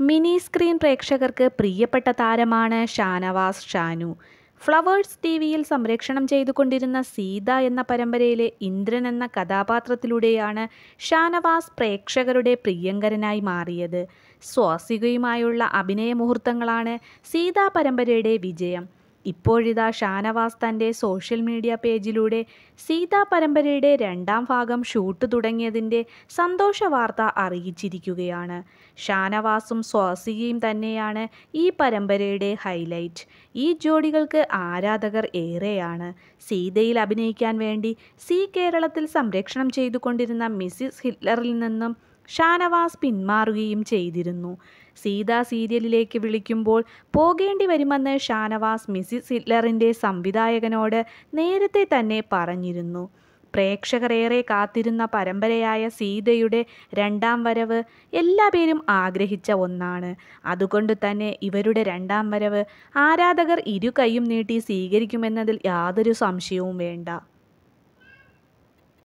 mini screen പ്രേക്ഷകർക്ക് പ്രിയപ്പെട്ട താരമാണ് ഷാനവാസ് ഷാനു ഫ്ലവേഴ്സ് ടി വിയിൽ സംപ്രേഷണം ചെയ്തുകൊണ്ടിരുന്ന സീത എന്ന പരമ്പരയിലെ ഇന്ദ്രൻ എന്ന കഥാപാത്രത്തിലൂടെയാണ് ഷാനവാസ് പ്രേക്ഷകരുടെ പ്രിയങ്കരനായി മാറിയത് സ്വാസികയുമായുള്ള അഭിനയ മുഹൂർത്തങ്ങളാണ് സീത പരമ്പരയുടെ വിജയം ഇപ്പോഴിതാ ഷാനവാസ് തൻ്റെ സോഷ്യൽ മീഡിയ പേജിലൂടെ സീത പരമ്പരയുടെ രണ്ടാം ഭാഗം ഷൂട്ട് തുടങ്ങിയതിൻ്റെ സന്തോഷ വാർത്ത അറിയിച്ചിരിക്കുകയാണ് ഷാനവാസും സ്വാസികയും തന്നെയാണ് ഈ പരമ്പരയുടെ ഹൈലൈറ്റ് ഈ ജോഡികൾക്ക് ആരാധകർ ഏറെയാണ് സീതയിൽ അഭിനയിക്കാൻ വേണ്ടി സി കേരളത്തിൽ സംരക്ഷണം ചെയ്തുകൊണ്ടിരുന്ന മിസ്സിസ് ഹിറ്റ്ലറിൽ നിന്നും ഷാനവാസ് പിന്മാറുകയും ചെയ്തിരുന്നു സീത സീരിയലിലേക്ക് വിളിക്കുമ്പോൾ പോകേണ്ടി വരുമെന്ന് ഷാനവാസ് മിസ്സിസ് ഹിറ്റ്ലറിൻ്റെ സംവിധായകനോട് നേരത്തെ തന്നെ പറഞ്ഞിരുന്നു പ്രേക്ഷകർ ഏറെ കാത്തിരുന്ന പരമ്പരയായ സീതയുടെ രണ്ടാം വരവ് എല്ലാ പേരും ആഗ്രഹിച്ച ഒന്നാണ് അതുകൊണ്ട് തന്നെ ഇവരുടെ രണ്ടാം വരവ് ആരാധകർ ഇരു കൈയും നീട്ടി സ്വീകരിക്കുമെന്നതിൽ യാതൊരു സംശയവും വേണ്ട